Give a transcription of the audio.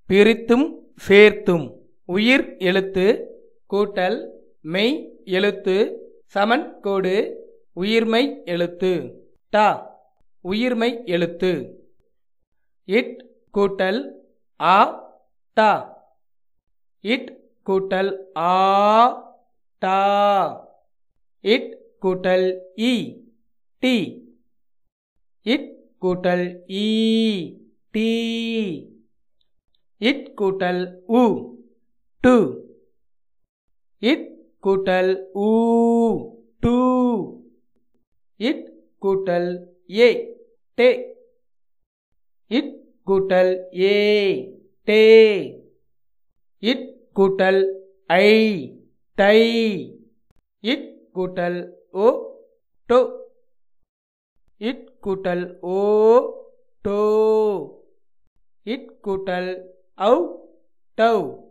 பிரித்தும் சேர்த்தும் உயிர் எழுத்து கூட்டல் மெய் எழுத்து சமன் கோடு உயிர்மை எழுத்து டா உயிர்மை எழுத்து இட் கூட்டல் ஆ டா இட் கூட்டல் ஆ டா இட் கூட்டல் இ டி இட் கூட்டல் ஈ டி இட் கூட்டல் உ டு இட் கூட்டல் ஊ டூ இட் கூட்டல் ஏ டே இட் கூட்டல் ஏ டே இட் கூட்டல் ஐ டை இட் கூட்டல் ஓ டோ இட் கூட்டல் ஓ டோ இட் கூட்டல் ஔ டவ்